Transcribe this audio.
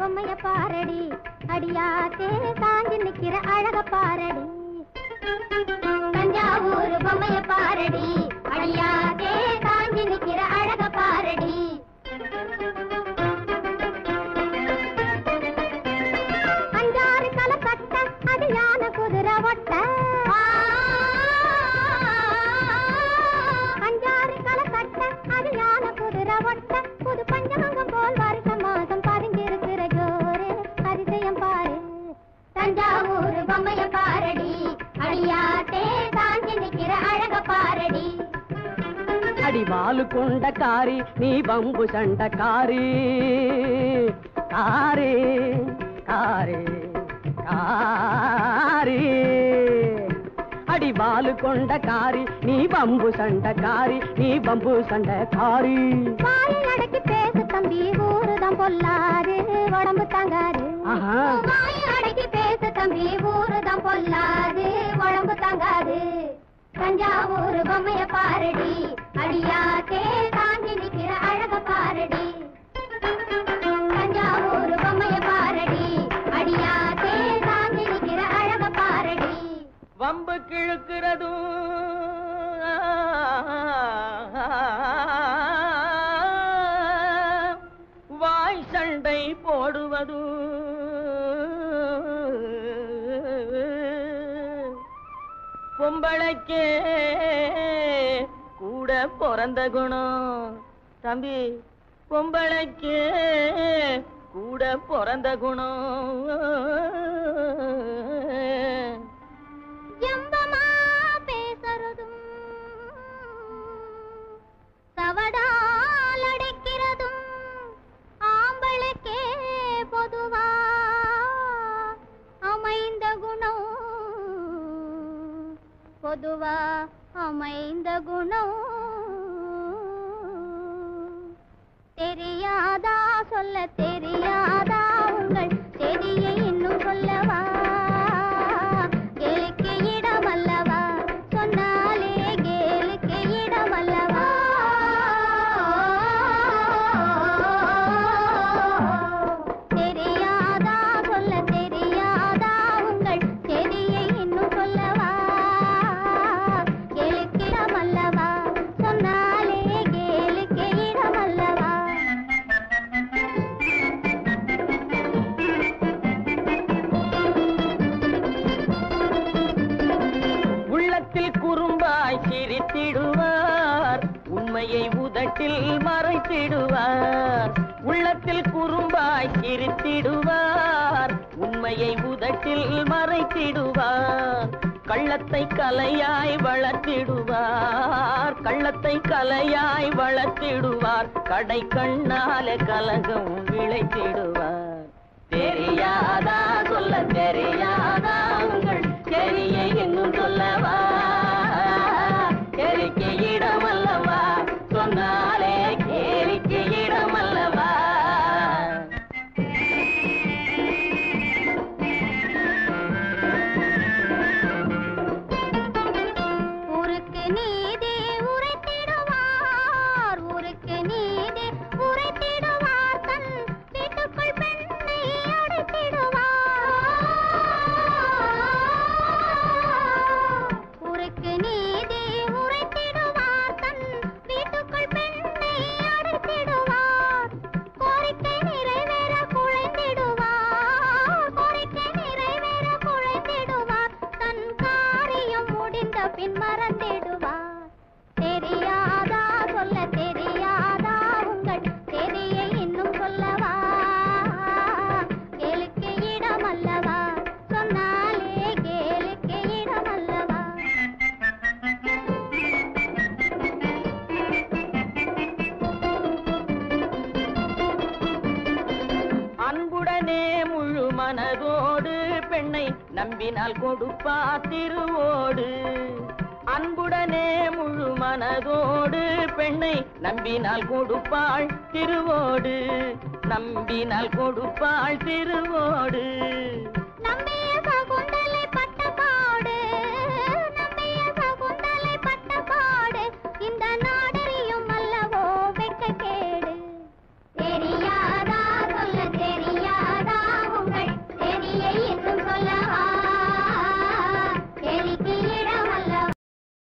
பொம்மைய பாரடி அடியாத்தே சாஞ்சி நிக்கிற அழக பாரடி தஞ்சாவூர் பொம்மைய பாரடி அடியாத்தே சாஞ்சி நிக்கிற அழக பாரடி அஞ்சாறு கல கட்ட அது யானை குதிரை ஒட்ட அஞ்சாறு கல கட்ட அது யானை குதிரை ஒட்ட புது பஞ்சமங்கம் போல் வருஷ மாதம் பதிஞ்சிருக்கிற ஜோரு அதிசயம் பாரு தஞ்சாவூர் பொம்மைய பாரடி அடியாத்தே சாஞ்சி நிக்கிற அழக பாரடி அடிவாலு கொண்ட காரி நீ பம்பு சண்ட காரி காரி காரி காரி அடிவாலு கொண்ட காரி நீ பம்பு சண்ட காரி நீ பம்பு சண்ட காரி வாயை அடக்கி பேசு தம்பி ஊருதான் பொல்லாது உடம்பு தாங்காது ஆஹா. வாயை அடக்கி பேசு தம்பி ஊருதான் பொல்லாது உடம்பு தாங்காது தஞ்சாவூர் பொம்மைய பாரடி அடியாத்தே தாங்கி நிக்கிற அழக பாரடி தஞ்சாவூர் பொம்மைய பாரடி அடியாத்தே தாங்கி நிக்கிற அழக பாரடி வம்பு கிழக்கிறதும் வாய் சண்டை போடுவதும் பொம்பளைக்கே கூட பிறந்த குணம் தம்பி பொம்பளைக்கே கூட பிறந்த குணம் ஜம்பமா பேசுறதும் சவடால் அடைக்கிறதும் ஆம்பளுக்கே பொதுவா அமைந்த குணம் பொதுவா அமைந்த குணம் தெரியாதா சொல்ல தெரியாதா உங்கள் செடியை இன்னும் சொல்லவா கேளுக்கு இடமல்லவா சொன்னாலே கேளுக்கு இடமல்லவா தெரியாதா சொல்ல தெரியாதா உங்கள் செடியை இன்னும் சொல்லவா கேளுக்கு இடமல்லவா சொன்னாலே கேளுக்கு இடமல்லவா உள்ளத்தில் குறும்பாய் சிரித்திடுவார் உண்மையை உதட்டில் மறைத்திடுவார் உள்ளத்தில் குறும்பாய் சிரித்திடுவார் உண்மையை உதட்டில் மறைத்திடுவார் கள்ளத்தை கலையாய் வளர்த்திடுவார் கள்ளத்தை கலையாய் வளர்த்திடுவார் கடை கண்ணால கலகம் விளைத்திடுவார் தெரியாதா சொல்ல தெரியாதா உங்கள் செரியை இன்னும் சொல்லவா கேளிக்கை இடமல்லவா சொன்னாலே கேளிக்கை இடமல்லவா ஊருக்கு நீதி உரைத்திடுவார் ஊருக்கு நீதி உரைத்திடுவார் தன் வீட்டுக்குள் பெண்ணை அடைத்திடுவார் ஊருக்கு நீதி உரைத்திடுவார் தன் வீட்டுக்குள் பெண்ணை அடைத்திடுவார் கோரிக்கை நிறைவேற குழைந்திடுவார் கோரிக்கை நிறைவேற குழைந்திடுவார் தன் காரியம் முடிந்த பின் மறந்திடுவார் தெரியாதா சொல்ல தெரியாதா உங்கள் தெரியை இன்னும் சொல்லவா கேளுக்கு இடமல்லவா சொன்னாலே கேளுக்கு இடமல்லவா அன்புடனே முழு மனதோடு பெண்ணை நம்பினால் கொடுப்பா திருவோடு அன்புடனே முழு மனதோடு பெண்ணை நம்பினால் கொடுப்பாள் திருவோடு நம்பினால் கொடுப்பாள் திருவோடு